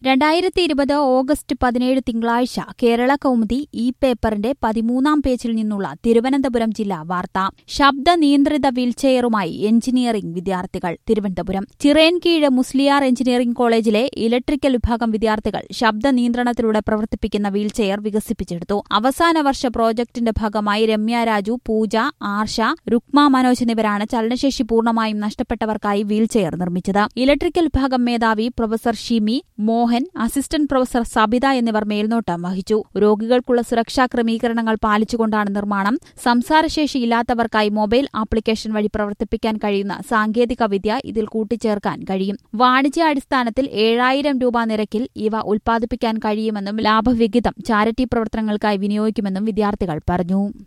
രണ്ടായിരത്തി ഇരുപത് ഓഗസ്റ്റ് പതിനേഴ് തിങ്കളാഴ്ച കേരള കൗമുദി ഈ പേപ്പറിന്റെ പതിമൂന്നാം പേജിൽ നിന്നുള്ള തിരുവനന്തപുരം ജില്ലാ വാർത്ത ശബ്ദ നിയന്ത്രിത വീൽചെയറുമായി എഞ്ചിനീയറിംഗ് വിദ്യാർത്ഥികൾ തിരുവനന്തപുരം ചിറയൻകീഴ് മുസ്ലിയാർ എഞ്ചിനീയറിംഗ് കോളേജിലെ ഇലക്ട്രിക്കൽ വിഭാഗം വിദ്യാർത്ഥികൾ ശബ്ദ നിയന്ത്രണത്തിലൂടെ പ്രവർത്തിപ്പിക്കുന്ന വീൽചെയർ വികസിപ്പിച്ചെടുത്തു അവസാന വർഷ പ്രോജക്ടിന്റെ ഭാഗമായി രമ്യ രാജു പൂജ ആർഷ രുക്മ മനോജ് എന്നിവരാണ് ചലനശേഷി പൂർണ്ണമായും നഷ്ടപ്പെട്ടവർക്കായി വീൽചെയർ നിർമ്മിച്ചത് ഇലക്ട്രിക്കൽ വിഭാഗം മേധാവി professor Shimi Mohan assistant professor Sabitha എന്നിവർ മേൽനോട്ടം വഹിച്ചു രോഗികൾക്കുള്ള സുരക്ഷാ ക്രമീകരണങ്ങൾ പാലിച്ചുകൊണ്ടാണ് നിർമ്മാണം സംസാരശേഷി ഇല്ലാത്തവർക്കായി മൊബൈൽ ആപ്ലിക്കേഷൻ വഴി പ്രവർത്തിപ്പിക്കാൻ കഴിയുന്ന സാങ്കേതിക വിദ്യ ഇതിൽ കൂട്ടിച്ചേർക്കാൻ കഴിയും വാണിജ്യാടിസ്ഥാനത്തിൽ ഏഴായിരം രൂപ നിരക്കിൽ ഇവ ഉൽപ്പാദിപ്പിക്കാൻ കഴിയുമെന്നും ലാഭവിഹിതം ചാരിറ്റി പ്രവർത്തനങ്ങൾക്കായി വിനിയോഗിക്കുമെന്നും വിദ്യാർത്ഥികൾ പറഞ്ഞു